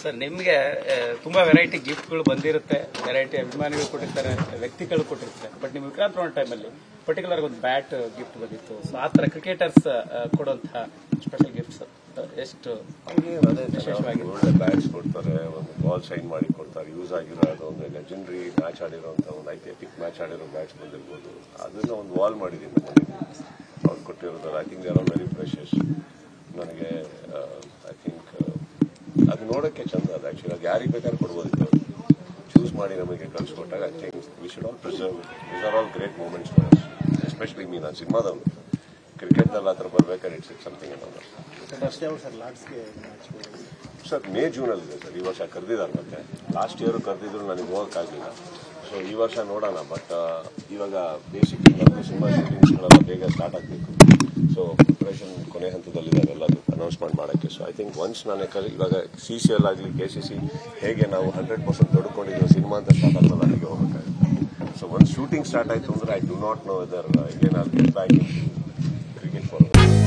sir ನಿಮಗೆ ತುಂಬಾ variety ಗಿಫ್ಟ್ಗಳು ಬಂದಿರುತ್ತೆ ವೆರೈಟಿ ಅಭಿಮಾನಿಗಳು ಕೊಟ್ಟಿರ್ತಾರೆ ವ್ಯಕ್ತಿಗಳು ಕೊಟ್ಟಿರ್ತಾರೆ ಬಟ್ ನಿಮ್ ವಿಕ್ರಾಂತ್ ರೋಣ ಟೈಮಲ್ಲಿ ಪರ್ಟಿಕ್ಯುಲರ್ ಒಂದು ಬ್ಯಾಟ್ ಗಿಫ್ಟ್ ಬಂದಿತ್ತು ಸೊ ಆ ತರ ಕ್ರಿಕೆಟರ್ಸ್ ಕೊಡುವಂತಹ ಸ್ಪೆಷಲ್ ಗಿಫ್ಟ್ಸ್ ಎಷ್ಟು ವಿಶೇಷವಾಗಿ ಒಳ್ಳೆ ಬ್ಯಾಟ್ಸ್ ಕೊಡ್ತಾರೆ ಒಂದು ಬಾಲ್ ಸೈನ್ ಮಾಡಿ ಕೊಡ್ತಾರೆ ಯೂಸ್ ಆಗಿರೋ ಅದು ಒಂದು ಲೆಜೆಂಡ್ರಿ ಮ್ಯಾಚ್ ಆಡಿರೋಂಥ ಒಂದು ಐತಿಹಾಸಿಕ್ ಮ್ಯಾಚ್ ಆಡಿರೋ ಬ್ಯಾಟ್ಸ್ ಬಂದಿರ್ಬೋದು ಅದನ್ನ ಒಂದು ವಾಲ್ ಮಾಡಿದ್ದೀನಿ ಅವ್ರು ಕೊಟ್ಟಿರೋದು I think are very precious ನನಗೆ ಐ ಥಿಂಕ್ ಅದು ನೋಡೋಕ್ಕೆ ಚಂದ ಅದು ಆ್ಯಕ್ಚುಲಿ ಅದು ಯಾರಿಗೆ ಬೇಕಾದ್ರೂ ಕೊಡ್ಬೋದಿತ್ತು ಚೂಸ್ ಮಾಡಿ ನಮಗೆ ಕಳಿಸ್ಕೊಟ್ಟಾಗ I think we should all preserve these are all great moments for especially me ನಾನು ಸಿನಿಮಾದವನು ಕ್ರಿಕೆಟ್ನಲ್ಲಿ ಆ ಥರ ಬರ್ಬೇಕಾದ್ರೆ ಇಟ್ಸ್ ಇಟ್ ಸಮಥಿಂಗ್ ಅನ್ನೋದು ಅಷ್ಟೇ ಅವ್ರು ಸರ್ ಲಾರ್ಡ್ಸ್ಗೆ ಮ್ಯಾಚ್ ಸರ್ ಮೇ ಜೂನಲ್ಲಿ ಇದೆ ಸರ್ ಈ ವರ್ಷ ಕರೆದಿದ್ದಾರೆ ಮತ್ತೆ ಲಾಸ್ಟ್ ಇಯರ್ ಕರೆದಿದ್ರು ನನಗೆ ಹೋಗೋಕ್ಕಾಗಲಿಲ್ಲ ಸೊ ಈ ವರ್ಷ ನೋಡೋಣ ಬಟ್ ಇವಾಗ ಬೇಸಿಕ್ಲಿ ನಮಗೆ ಸಿನಿಮಾ ಶೂಟಿಂಗ್ಸ್ಗಳೆಲ್ಲ ಬೇಗ ಸ್ಟಾರ್ಟ್ ಆಗಬೇಕು ಸೊ ಪ್ರಿಪ್ರೇಷನ್ ಕೊನೆ ಹಂತದಲ್ಲಿದೆ ಎಲ್ಲದು ಅನೌನ್ಸ್ಮೆಂಟ್ ಮಾಡೋಕ್ಕೆ ಸೊ ಐ ಥಿಂಕ್ ಒನ್ಸ್ ನಾನು ಯಾಕಂದ್ರೆ ಇವಾಗ ಸಿ ಸಿ ಎಲ್ ಆಗಲಿ ಕೆ ಸಿ ಸಿ ಹೇಗೆ ನಾವು ಹಂಡ್ರೆಡ್ ಪರ್ಸೆಂಟ್ ತೊಡ್ಕೊಂಡಿದ್ದೀವಿ ಸಿನಿಮಾ ಅಂತ ಸ್ಟಾರ್ಟ್ ಆದ್ಮೇಲೆ ಅಲ್ಲಿಗೆ ಹೋಗಬೇಕಾಗುತ್ತೆ ಸೊ ಒನ್ಸ್ ಶೂಟಿಂಗ್ ಸ್ಟಾರ್ಟ್ ಆಯಿತು ಅಂದರೆ I do not know whether again I'll get back into cricket for